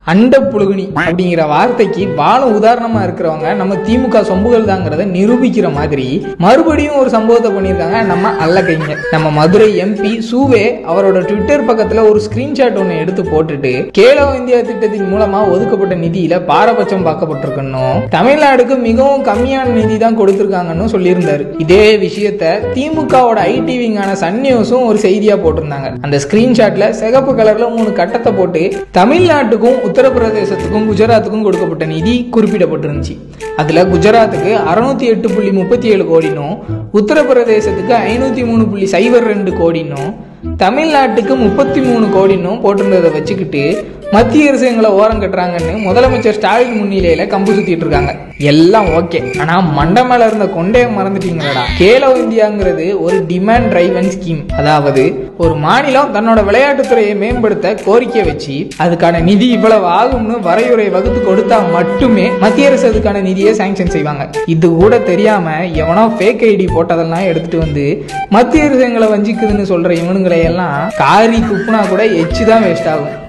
அண்ட புழுகுனி அப்படிங்கிற வார்த்தைக்கு வாழும் உதாரணமா இருக்கிறவங்க நம்ம திமுக சொம்புகள் தாங்கிறத நிரூபிக்கிற மாதிரி மறுபடியும் ஒரு சம்பவத்தை பண்ணியிருக்காங்க நம்ம அல்ல கைங்க நம்ம மதுரை எம்பி சூவே அவரோட ட்விட்டர் பக்கத்துல ஒரு ஸ்கிரீன்ஷாட் ஒன்று எடுத்து போட்டுட்டு கேலோ இந்தியா திட்டத்தின் மூலமா ஒதுக்கப்பட்ட நிதியில பாரபட்சம் பார்க்கப்பட்டிருக்கணும் தமிழ்நாடுக்கு மிகவும் கம்மியான நிதி தான் கொடுத்திருக்காங்கன்னு சொல்லியிருந்தாரு இதே விஷயத்த திமுகவோட ஐடி விங்கான சன் நியூஸும் ஒரு செய்தியா போட்டிருந்தாங்க அந்த ஸ்கிரீன்ஷாட்ல சிகப்பு கலர்ல மூணு கட்டத்தை போட்டு தமிழ்நாட்டுக்கும் உத்தரப்பிரதேசத்துக்கும் குஜராத்துக்கும் கொடுக்கப்பட்ட நிதி குறிப்பிடப்பட்டிருந்துச்சு அதுல குஜராத்துக்கு அறுநூத்தி எட்டு புள்ளி முப்பத்தி ஏழு கோடினும் உத்தரப்பிரதேசத்துக்கு ஐநூத்தி மூணு புள்ளி சைபர் ரெண்டு கோடினும் தமிழ்நாட்டுக்கு முப்பத்தி மூணு கோடினும் போட்டிருந்ததை வச்சுக்கிட்டு மத்திய அரசு எங்களை ஓரம் கட்டுறாங்கன்னு முதலமைச்சர் ஸ்டாலின் முன்னிலையில கம்பு சுத்திட்டு இருக்காங்க எல்லாம் ஓகே ஆனா மண்டை மேல இருந்த கொண்டைய மறந்துட்டீங்களடா கேலோ இந்தியாங்கிறது ஒரு டிமாண்ட் டிரைவன் ஸ்கீம் அதாவது ஒரு மாநிலம் தன்னோட விளையாட்டுத்துறையை மேம்படுத்த கோரிக்கை வச்சு அதுக்கான நிதி இவ்வளவு ஆகும்னு வரையுறை வகுத்து கொடுத்தா மட்டுமே மத்திய அரசு அதுக்கான நிதியை சாங்ஷன் செய்வாங்க இது கூட தெரியாம எவனோ ஃபேக் ஐடி போட்டதெல்லாம் எடுத்துட்டு வந்து மத்திய அரசு எங்களை வஞ்சிக்குதுன்னு சொல்ற இவனுங்களை எல்லாம் காரி துப்புனா கூட எச்சு தான் வேஸ்ட் ஆகும்